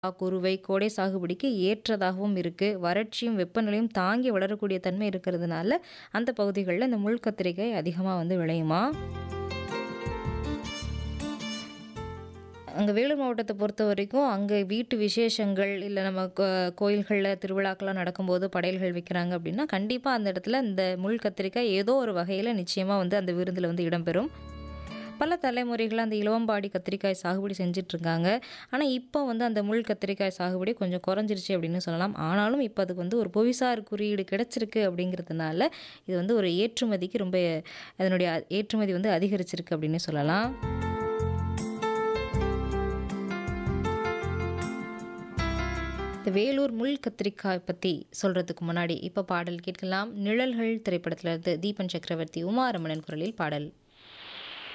குறுவை, கோடை சாகுபடிக்கு ஏற்றதாகவும் இருக்கு. வறட்சியும், வெப்பநிலையும் தாங்கி வளரக்கூடிய தன்மை இருக்கிறதுனால, அந்த பகுதிகள்ல இந்த முள் கத்திரிக்காய் அதிகமா வந்து விளையுமாம். அங்க வேலூர் மாவட்டத்த பொறுத்தவரைக்கும், அங்க வீட்டு விசேஷங்கள், இல்ல நம்ம கோ கோயில்கள்ல திருவிழாக்கள்லாம் நடக்கும்போது படையல்கள் வைக்கிறாங்க அப்படின்னா, கண்டிப்பா அந்த இடத்துல இந்த முள் கத்திரிக்காய் ஏதோ ஒரு வகையில நிச்சயமா வந்து அந்த விருந்துல வந்து இடம்பெறும். பல தலைமுறைகளா அந்த இலவம்பாடி கத்திரிக்காய் சாகுபடி செஞ்சுட்ருக்காங்க. ஆனா, இப்ப வந்து அந்த முள் கத்திரிக்காய் சாகுபடி கொஞ்சம் குறைஞ்சிருச்சு அப்படின்னு சொல்லலாம். ஆனாலும் இப்ப அதுக்கு வந்து ஒரு புவிசார் குறியீடு கிடைச்சிருக்கு அப்படிங்கிறதுனால, இது வந்து ஒரு ஏற்றுமதிக்கு ரொம்ப அதனுடைய ஏற்றுமதி வந்து அதிகரிச்சிருக்கு அப்படின்னு சொல்லலாம். இந்த வேலூர் முள் கத்திரிக்காய் பத்தி சொல்றதுக்கு முன்னாடி, இப்ப பாடல் கேட்கலாம். நிழல்கள் திரைப்படத்திலிருந்து தீபன் சக்கரவர்த்தி, உமா ரமணன் குரலில் பாடல்.